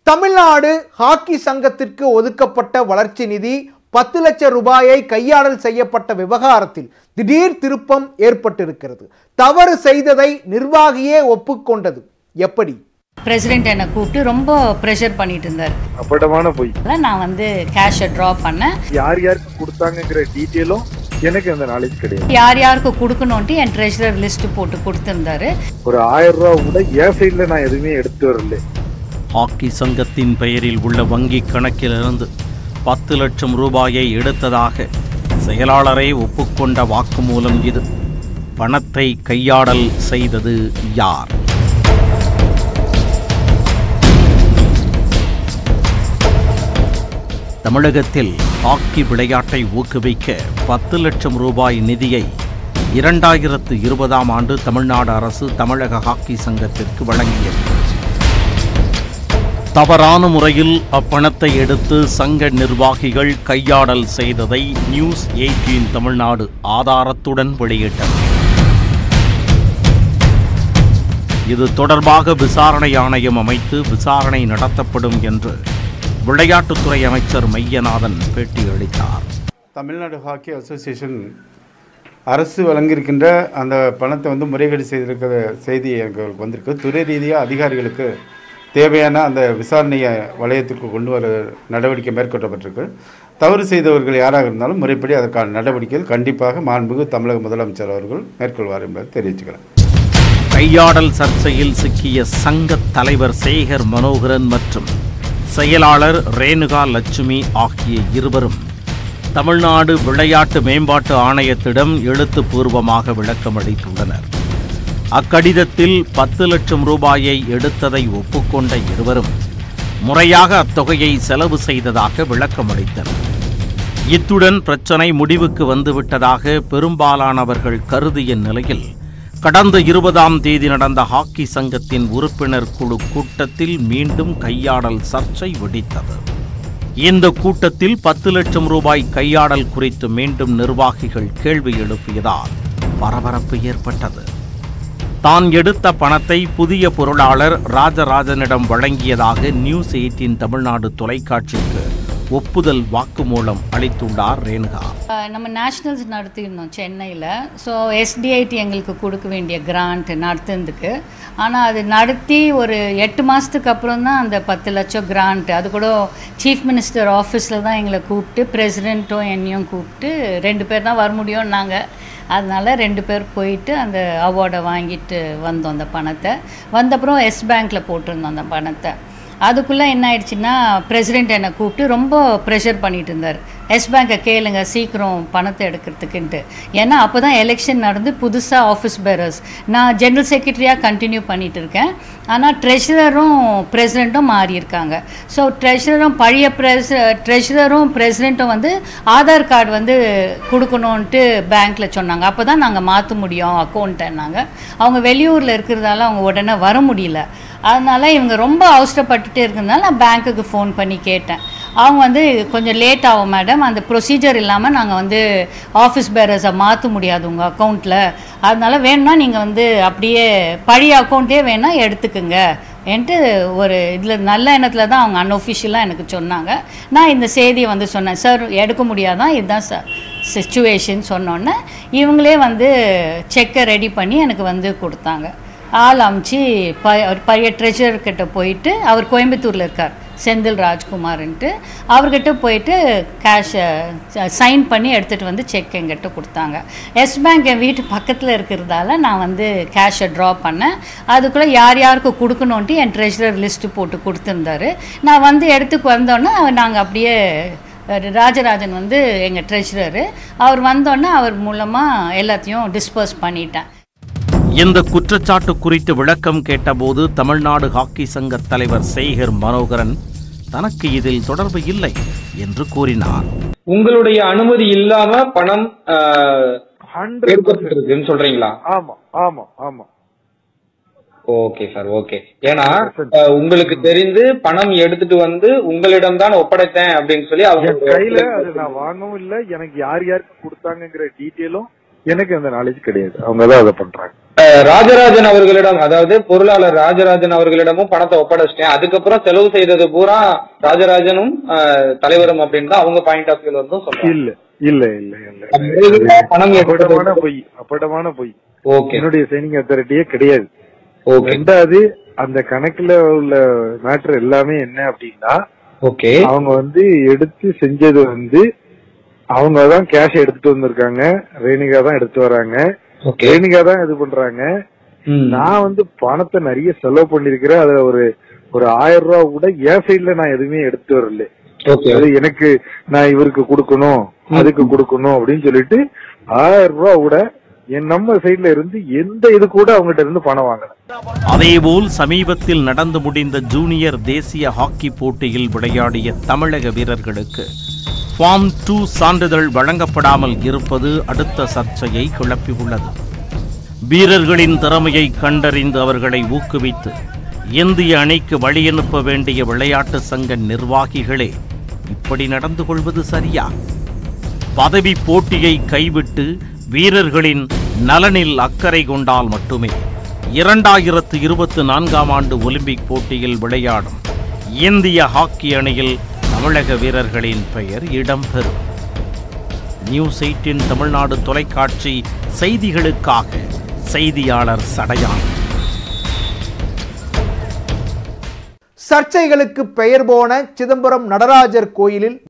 Tamil Nadu hockey சங்கத்திற்கு ஒதுக்கப்பட்ட வளர்ச்சி நிதி பத்து லட்சம் ரூபாயை கையாடல் செய்யப்பட்ட விவகாரத்தில் திடீர் திருப்பம் ஏற்பட்டிருக்கிறது தவறு செய்ததை நிர்வாகியே ஒப்புக்கொண்டது எப்படி பிரசிடென்ட் என்னை கூப்பிட்டு ரொம்ப ப்ரெஷர் பண்ணிட்டு இருந்தார் அப்பட்டமான பொய் அதனால நான் வந்து கேஷை ட்ரா பண்ணேன் யார் யாருக்கு கொடுத்தாங்கங்கிற டீட்டெயிலும் எனக்கு அந்த நாலேஜ் கிடையாது யார் யாருக்கு கொடுக்கணுன்ட்டு என் ட்ரெஷரர் லிஸ்ட் போட்டு கொடுத்துருந்தாரு ஒரு ஆயிரம் ரூபா கூட என் சைட்ல நான் எதுவுமே எடுத்து வரல ஹாக்கி சங்கத்தின் பெயரில் உள்ள வங்கி கணக்கிலிருந்து பத்து லட்சம் ரூபாயை எடுத்ததாக செயலாளரே ஒப்புக்கொண்ட வாக்குமூலம் இது பணத்தை கையாடல் செய்தது யார் தமிழகத்தில் ஹாக்கி விளையாட்டை ஊக்குவிக்க பத்து லட்சம் ரூபாய் நிதியை இரண்டாயிரத்து இருபதாம் ஆண்டு தமிழ்நாடு அரசு தமிழக ஹாக்கி சங்கத்திற்கு வழங்கியது தவறான முறையில் அப்பணத்தை எடுத்து சங்க நிர்வாகிகள் கையாடல் செய்ததை நியூஸ் எயிட்டீன் தமிழ்நாடு ஆதாரத்துடன் வெளியிட்டது இது தொடர்பாக விசாரணை ஆணையம் அமைத்து விசாரணை நடத்தப்படும் என்று விளையாட்டுத்துறை அமைச்சர் மையநாதன் பேட்டியளித்தார் தமிழ்நாடு ஹாக்கி அசோசியேஷன் அரசு வழங்கியிருக்கின்ற அந்த பணத்தை வந்து முறைகேடு செய்திருக்கிற செய்தி எனக்கு வந்திருக்கு துறை ரீதியாக அதிகாரிகளுக்கு தேவையான அந்த விசாரணையை வளையத்திற்கு கொண்டு வர நடவடிக்கை மேற்கொள்ளப்பட்டிருக்கு தவறு செய்தவர்கள் யாராக இருந்தாலும் முறைப்படி அதற்கான நடவடிக்கைகள் கண்டிப்பாக மாண்புமிகு தமிழக முதலமைச்சர் அவர்கள் மேற்கொள்வார் என்பதை தெரிவிச்சுக்கிறேன் கையாடல் சர்ச்சையில் சிக்கிய சங்க தலைவர் சேகர் மனோகரன் மற்றும் செயலாளர் ரேணுகா லட்சுமி ஆகிய இருவரும் தமிழ்நாடு விளையாட்டு மேம்பாட்டு ஆணையத்திடம் எழுத்துப்பூர்வமாக விளக்கம் அளித்துள்ளனர் அக்கடிதத்தில் பத்து லட்சம் ரூபாயை எடுத்ததை ஒப்புக்கொண்ட இருவரும் முறையாக அத்தொகையை செலவு செய்ததாக விளக்கம் அளித்தனர் இத்துடன் பிரச்சனை முடிவுக்கு வந்துவிட்டதாக பெரும்பாலானவர்கள் கருதிய நிலையில் கடந்த இருபதாம் தேதி நடந்த ஹாக்கி சங்கத்தின் உறுப்பினர் குழு கூட்டத்தில் மீண்டும் கையாடல் சர்ச்சை வெடித்தது இந்த கூட்டத்தில் பத்து லட்சம் ரூபாய் கையாடல் குறித்து மீண்டும் நிர்வாகிகள் கேள்வி எழுப்பியதால் பரபரப்பு ஏற்பட்டது தான் எடுத்த பணத்தை புதிய பொருளாளர் ராஜராஜனிடம் வழங்கியதாக நியூஸ் எயிட்டின் தமிழ்நாடு தொலைக்காட்சிக்கு ஒப்புதல் வாக்குமூலம் அளித்துள்ளார் ரேணுகா அஹ் நம்ம நேஷ்னல்ஸ் நடத்தியிருந்தோம் சென்னையில் ஸோ எஸ்டிஐடி எங்களுக்கு கொடுக்க வேண்டிய கிராண்ட் நடத்துனதுக்கு ஆனால் அது நடத்தி ஒரு எட்டு மாதத்துக்கு அப்புறம் தான் அந்த பத்து லட்சம் கிராண்ட் அது கூட சீஃப் மினிஸ்டர் ஆஃபீஸில் தான் எங்களை கூப்பிட்டு பிரசிடெண்ட்டும் என்னையும் கூப்பிட்டு ரெண்டு பேர் தான் வர முடியும்னாங்க அதனால ரெண்டு பேர் போயிட்டு அந்த அவார்டை வாங்கிட்டு வந்தோம் அந்த பணத்தை வந்தப்புறம் எஸ் பேங்க்கில் போட்டிருந்தோம் அந்த பணத்தை அதுக்குள்ளே என்ன ஆயிடுச்சுன்னா பிரசிடெண்ட் என்னை கூப்பிட்டு ரொம்ப ப்ரெஷர் பண்ணிட்டு இருந்தார் எஸ் பேங்கை கேளுங்க சீக்கிரம் பணத்தை எடுக்கிறதுக்குன்ட்டு ஏன்னா அப்போ தான் எலெக்ஷன் நடந்து புதுசாக ஆஃபீஸ் பேரர்ஸ் நான் ஜென்ரல் செக்ரட்டரியாக கண்டினியூ பண்ணிட்டு இருக்கேன் ஆனால் ட்ரெஷரரும் பிரசிடெண்ட்டும் மாறியிருக்காங்க ஸோ ட்ரெஷரரும் பழைய ப்ரெஸ் ட்ரெஷரரும் பிரசிடெண்ட்டும் வந்து ஆதார் கார்டு வந்து கொடுக்கணுன்ட்டு பேங்க்கில் சொன்னாங்க அப்போ தான் நாங்கள் மாற்ற முடியும் அக்கௌண்ட்டை அவங்க வெளியூரில் இருக்கிறதால அவங்க உடனே வர முடியல அதனால இவங்க ரொம்ப அவசரப்பட்டுட்டே இருக்கிறதுனால நான் பேங்க்குக்கு ஃபோன் பண்ணி கேட்டேன் அவங்க வந்து கொஞ்சம் லேட் ஆகும் மேடம் அந்த ப்ரொசீஜர் இல்லாமல் நாங்கள் வந்து ஆஃபீஸ் பேரர்ஸை மாற்ற முடியாது உங்கள் அக்கௌண்ட்டில் அதனால வேணும்னா நீங்கள் வந்து அப்படியே பழைய அக்கௌண்ட்டே வேணால் எடுத்துக்குங்க என்ட்டு ஒரு இதில் நல்ல எண்ணத்தில் தான் அவங்க அன்ஒஃபிஷியலாக எனக்கு சொன்னாங்க நான் இந்த செய்தியை வந்து சொன்னேன் சார் எடுக்க முடியாதான் இதுதான் சார் சுச்சுவேஷன் சொன்னோன்னே இவங்களே வந்து செக்கை ரெடி பண்ணி எனக்கு வந்து கொடுத்தாங்க ஆள் அமுச்சு ப அவர் பழைய ட்ரெஷர் கிட்ட போயிட்டு அவர் கோயம்புத்தூரில் இருக்கார் செந்தில் ராஜ்குமார்ன்ட்டு அவர்கிட்ட போயிட்டு கேஷை சைன் பண்ணி எடுத்துகிட்டு வந்து செக் எங்கிட்ட கொடுத்தாங்க எஸ் பேங்க் என் வீட்டு பக்கத்தில் இருக்கிறதால நான் வந்து கேஷை ட்ரா பண்ணேன் அதுக்குள்ளே யார் யாருக்கு கொடுக்கணுன்ட்டு என் ட்ரெஷரர் லிஸ்ட்டு போட்டு கொடுத்துருந்தாரு நான் வந்து எடுத்துக்கு வந்தோன்னே நாங்கள் அப்படியே ராஜராஜன் வந்து எங்கள் ட்ரெஷரரு அவர் வந்தோன்னே அவர் மூலமாக எல்லாத்தையும் டிஸ்பர்ஸ் பண்ணிட்டேன் இந்த குற்றச்சாட்டு குறித்து விளக்கம் கேட்டபோது தமிழ்நாடு ஹாக்கி சங்க தலைவர் சேகர் மனோகரன் தனக்கு இதில் தொடர்பு இல்லை என்று கூறினார் உங்களுடைய அனுமதி இல்லாம பணம் ஆஹ், ஹண்ட்ரட் எடுக்கப்பட்டிருக்குன்னு சொல்றீங்களா ஆமா ஆமா ஆமா ஓகே சார் ஓகே ஏன்னா ஆஹ், உங்களுக்கு தெரிந்து பணம் எடுத்துட்டு வந்து உங்களிடம் தான் ஒப்படைத்தேன் அப்படின்னு சொல்லி என் அவங்க கையில அது நான் வாங்கவும் இல்ல எனக்கு யார் யாருக்கு கொடுத்தாங்கங்கிற டீட்டெயிலும் எனக்கு அந்த நாலேஜ் கிடையாது அவங்க தான் அதை பண்றாங்க அஹ், ராஜராஜன் அவர்களிடம் அதாவது பொருளாளர் ராஜராஜன் அவர்களிடமும் பணத்தை ஒப்படைச்சிட்டேன் அதுக்கப்புறம் செலவு செய்தது பூரா ராஜராஜனும் அஹ், தலைவரும் அப்படின்னு தான் அவங்க பாயிண்ட் ஆஃப் வியூல இருந்தும் சொல்றாங்க இல்ல இல்ல இல்ல இல்ல அப்படி பணம் அப்படமான எடுத்தது பொய் அப்படமான பொய் ஓகே என்னுடைய சைனிங் அத்தாரிட்டியே கிடையாது ஓகே ரெண்டாவது அந்த கணக்குல உள்ள மேட்டர் எல்லாமே என்ன அப்படின்னா ஓகே அவங்க வந்து எடுத்து செஞ்சது வந்து அவங்க தான் கேஷ் எடுத்துட்டு வந்திருக்காங்க ரேணிகா தான் எடுத்து வராங்க ஓகே ரேணிகா தான் இது பண்றாங்க நான் வந்து பணத்தை நிறைய செலவு பண்ணிருக்கிறேன் அதுல ஒரு ஒரு ஆயிரம் ரூபாய் கூட என் சைடுல நான் எதுவுமே எடுத்து வரல ஓகே அது எனக்கு நான் இவருக்கு கொடுக்கணும் அதுக்கு கொடுக்கணும் அப்படின்னு சொல்லிட்டு ஆயிரம் ரூபாய் கூட என் நம்ம சைடுல இருந்து எந்த இது கூட அவங்ககிட்ட இருந்து பணம் வாங்கல அதேபோல் சமீபத்தில் நடந்து முடிந்த ஜூனியர் தேசிய ஹாக்கி போட்டியில் விளையாடிய தமிழக வீரர்களுக்கு ஃபார்ம் டூ சான்றிதழ் வழங்கப்படாமல் இருப்பது அடுத்த சர்ச்சையை கிளப்பியுள்ளது வீரர்களின் திறமையை கண்டறிந்து அவர்களை ஊக்குவித்து இந்திய அணிக்கு வழியனுப்ப வேண்டிய விளையாட்டு சங்க நிர்வாகிகளே இப்படி நடந்து கொள்வது சரியா பதவி போட்டியை கைவிட்டு வீரர்களின் நலனில் அக்கறை கொண்டால் மட்டுமே இரண்டாயிரத்து இருபத்தி நான்காம் ஆண்டு ஒலிம்பிக் போட்டியில் விளையாடும் இந்திய ஹாக்கி அணியில் தமிழக வீரர்களின் பெயர் இடம்பெறும் நியூஸ் எயிட்டின் தமிழ்நாடு தொலைக்காட்சி செய்திகளுக்காக செய்தியாளர் சடையான் சர்ச்சைகளுக்கு பெயர் போன சிதம்பரம் நடராஜர் கோயிலில்